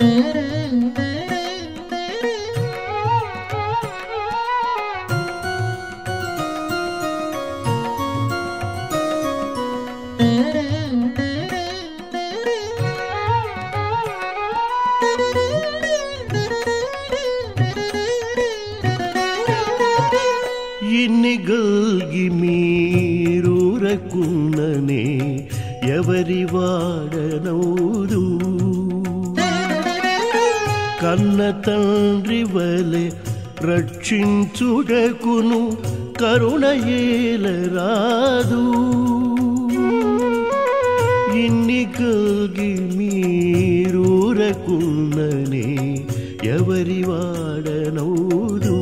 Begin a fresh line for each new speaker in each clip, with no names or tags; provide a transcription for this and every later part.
ఇన్ని గల్గి మీరూరకున్ననే ఎవరి వాడనౌదు కన్న తండ్రి వలె రక్షించుటకును కరుణ ఏలరాదు ఇన్ని కల్గి మీరూరకున్ననే ఎవరి వాడనౌదు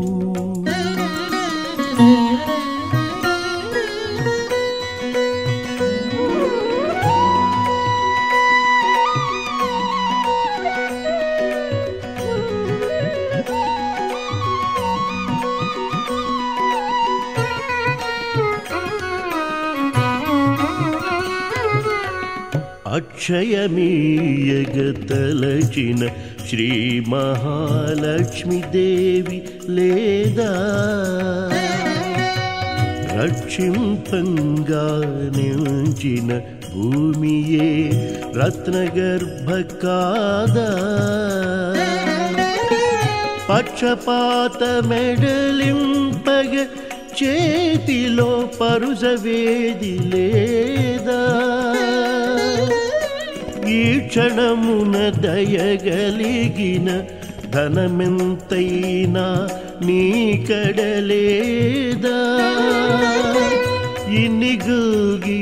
అక్షయమీయగతలచిన శ్రీ మహాలక్ష్మి దేవి లేదా రక్షింపంగా నిలిచిన భూమియే రత్నగర్భ కాదా పక్షపాత మెడలింపగ చేతిలో పరుసవేది లేదా ఈ క్షణమున దయగలిగిన ధనమెంతైనా నీ కడలేదా ఇన్ని గల్గి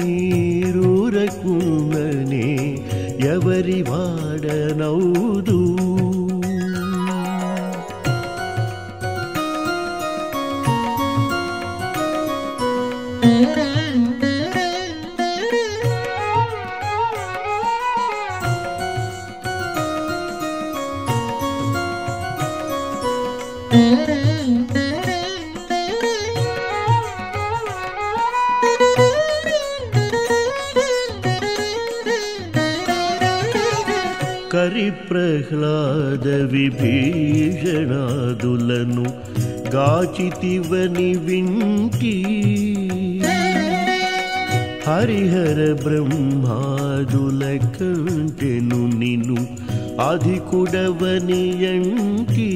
మీరూరకున్ననే ఎవరి వాడనౌదు కరి ప్రహ్లాద విభీషణాదులను గాచితివని వింటి హరిహర బ్రహ్మాదుల కంటెను నిను అధికుడవని ఎంటి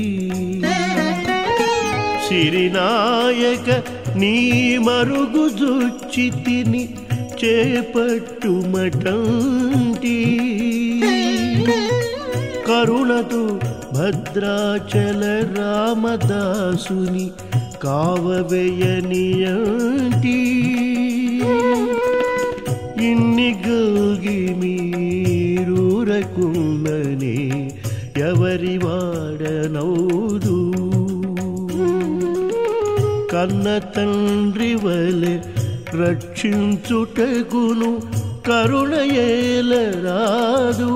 సిరినాయక నీ మరుగు జుచ్చితిని చేపట్టుమటంటి కరుణతో భద్రాచల రామదాసుని కావవేయనియంటి ఇన్ని గల్గి మీరూరకున్ననే ఎవరి వాడనౌదు కన్న తండ్రి వలె రక్షించుటకును కరుణయేలరాదు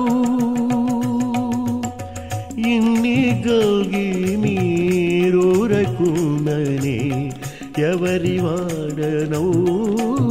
ఇన్ని గల్గి మీరూరకున్ననే ఎవరి వాడనౌదు